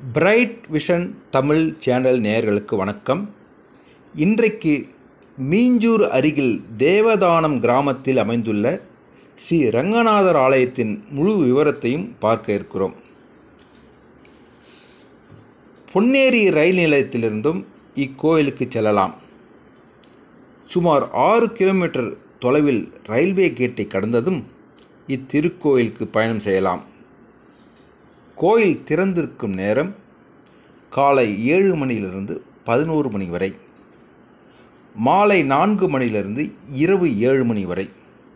bright vision Tamil channel நேயர்களுக்கு வணக்கம் இன்றைக்கு மீஞ்சூர் அருகில் தேவதானம் கிராமத்தில் அமைந்துள்ள ஸ்ரீ ரங்கநாதர் ஆலயத்தின் முழு விவரத்தையும் பார்க்க இருக்கிறோம் பொன்னேரி ரயில் நிலையத்திலிருந்தும் இக்கோயிலுக்கு செல்லலாம் சுமார் ஆறு கிலோமீட்டர் தொலைவில் ரயில்வே கேட்டை கடந்ததும் இத்திருக்கோயிலுக்கு பயணம் செய்யலாம் கோயில் திறந்திருக்கும் நேரம் காலை ஏழு மணியிலிருந்து பதினோரு மணி வரை மாலை நான்கு மணியிலிருந்து இரவு ஏழு மணி வரை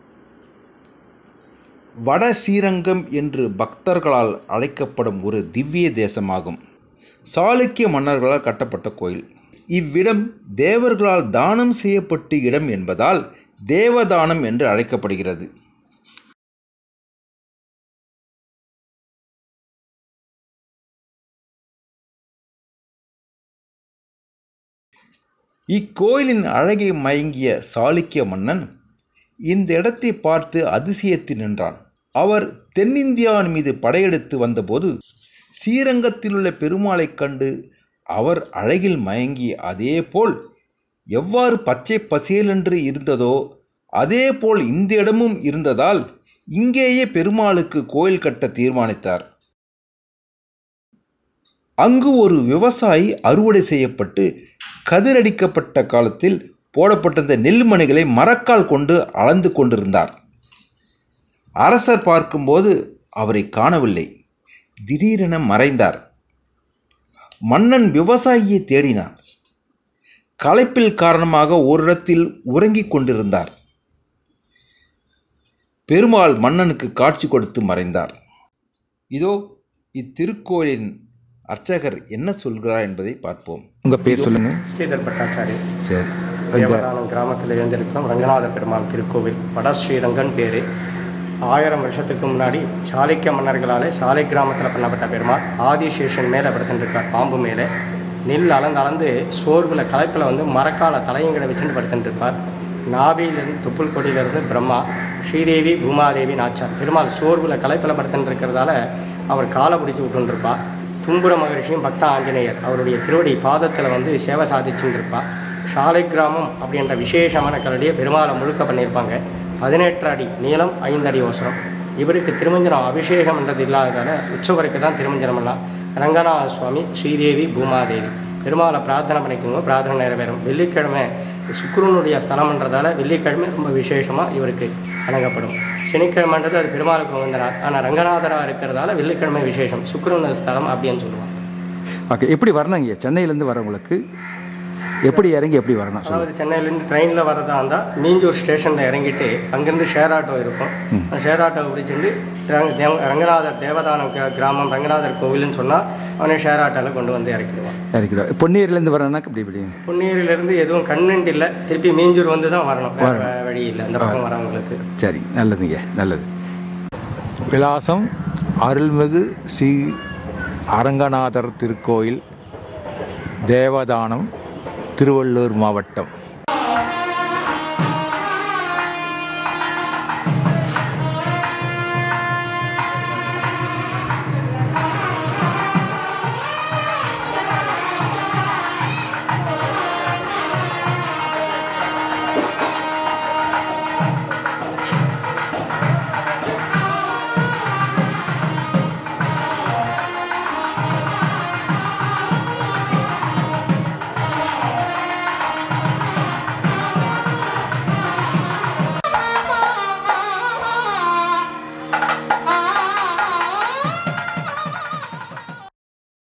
வட ஸ்ரீரங்கம் என்று பக்தர்களால் அழைக்கப்படும் ஒரு திவ்ய தேசமாகும் சாளுக்கிய மன்னர்களால் கட்டப்பட்ட கோயில் இவ்விடம் தேவர்களால் தானம் செய்யப்பட்ட இடம் என்பதால் தேவதானம் என்று அழைக்கப்படுகிறது இக்கோயிலின் அழகை மயங்கிய சாளுக்கிய மன்னன் இந்த இடத்தை பார்த்து அதிசயத்து நின்றான் அவர் தென்னிந்தியாவின் மீது படையெடுத்து வந்தபோது ஸ்ரீரங்கத்தில் உள்ள பெருமாளைக் கண்டு அவர் அழகில் மயங்கி அதேபோல் எவ்வாறு பச்சை பசேலென்று இருந்ததோ அதேபோல் இந்த இடமும் இருந்ததால் இங்கேயே பெருமாளுக்கு கோயில் கட்ட தீர்மானித்தார் அங்கு ஒரு விவசாயி அறுவடை செய்யப்பட்டு கதிரடிக்கப்பட்ட காலத்தில் போடப்பட்டிருந்த நெல்மணிகளை மரக்கால் கொண்டு அளந்து கொண்டிருந்தார் அரசர் பார்க்கும்போது அவரை காணவில்லை திடீரென மறைந்தார் மன்னன் விவசாயியை தேடினார் களைப்பில் காரணமாக ஓரிடத்தில் உறங்கிக் கொண்டிருந்தார் பெருமாள் மன்னனுக்கு காட்சி கொடுத்து மறைந்தார் இதோ இத்திருக்கோயிலின் அர்ச்சகர் என்ன சொல்கிறார் என்பதை பார்ப்போம் உங்கள் பேர் சொல்லுங்கள் ஸ்ரீதர் பட்டாச்சாரி சரி தேவதானம் கிராமத்தில் இருந்திருக்கிறோம் ரங்கநாத பெருமாள் திருக்கோவில் வட ஸ்ரீரங்கன் பேர் ஆயிரம் வருஷத்துக்கு முன்னாடி சாளுக்கிய மன்னர்களாலே சாலை கிராமத்தில் பண்ணப்பட்ட பெருமாள் ஆதிசேஷன் மேலே படுத்துட்டுருக்கார் பாம்பு மேலே நெல் அளந்து அளந்து சோர்வில் களைப்பில் வந்து மரக்கால தலையங்கிட வச்சுட்டு படுத்துட்டு இருப்பார் நாபியிலிருந்து தொப்புள் கொடியிலிருந்து பிரம்மா ஸ்ரீதேவி பூமாதேவி நாச்சார் பெருமாள் சோர்வில் களைப்பில் படுத்துட்டு இருக்கிறதால அவர் காலை பிடிச்சி விட்டுருப்பார் தும்புர மகரிஷியும் பக்த ஆஞ்சநேயர் அவருடைய திருவடி பாதத்தில் வந்து சேவை சாதிச்சுட்டு இருப்பா சாலை கிராமம் அப்படின்ற விசேஷமான கரடியை பெருமாளை முழுக்க பண்ணியிருப்பாங்க பதினெட்டு அடி நீளம் ஐந்து அடி ஓசரம் இவருக்கு திருமஞ்சனம் அபிஷேகம்ன்றது இல்லாததால் உற்சவருக்கு தான் திருமஞ்சனம் எல்லாம் ரங்கநாத சுவாமி ஸ்ரீதேவி பூமாதேவி பெருமாளை பிரார்த்தனை பண்ணிக்கோங்க பிரார்த்தனை நிறைவேறும் வெள்ளிக்கிழமை சுக்குரனுடைய ஸ்தலம்ன்றதால வெள்ளிக்கிழமை ரொம்ப விசேஷமாக இவருக்கு வணங்கப்படும் சனிக்கிழமைன்றது அது பெருமாளுக்கு உகந்தனார் ஆனால் ரங்கநாதராக இருக்கிறதால வெள்ளிக்கிழமை விசேஷம் சுக்குரன் ஸ்தலம் அப்படின்னு சொல்லுவாங்க ஓகே எப்படி வரணும் இங்கே சென்னையிலேருந்து வரவங்களுக்கு எப்படி இறங்கி எப்படி வரணும் சொல்லுங்க அதாவது சென்னையிலேருந்து ட்ரெயினில் வரதா இருந்தால் மீஞ்சூர் ஸ்டேஷனில் இறங்கிட்டு அங்கேருந்து ஷேர் ஆட்டோ இருக்கும் அந்த ஷேர் ஆட்டோவை பிடிச்சிட்டு ரங்க- தேவ- ரங்கநாதர் தேவதானம் கிரா- கிராமம் ரங்கநாதர் கோவில்னு சொன்னால் அவனை ஷேர் ஆட்டோவில் கொண்டு வந்து இறக்கிடுவான் இறக்கிடுவோம் பொன்னேரியிலேருந்து வரணும்னாக்க இப்படி இப்படி பொன்னேரியிலேருந்து எதுவும் கன்வென்ட் இல்லை திருப்பி மீஞ்சூர் வந்து தான் வரணும் வேற வே- வழி இல்லை அந்த பக்கம் வரவங்களுக்கு சரி நல்லதுங்க நல்லது விலாசம் அருள்மிகு ஸ்ரீ அரங்கநாதர் திருக்கோயில் தேவதானம் திருவள்ளூர் மாவட்டம்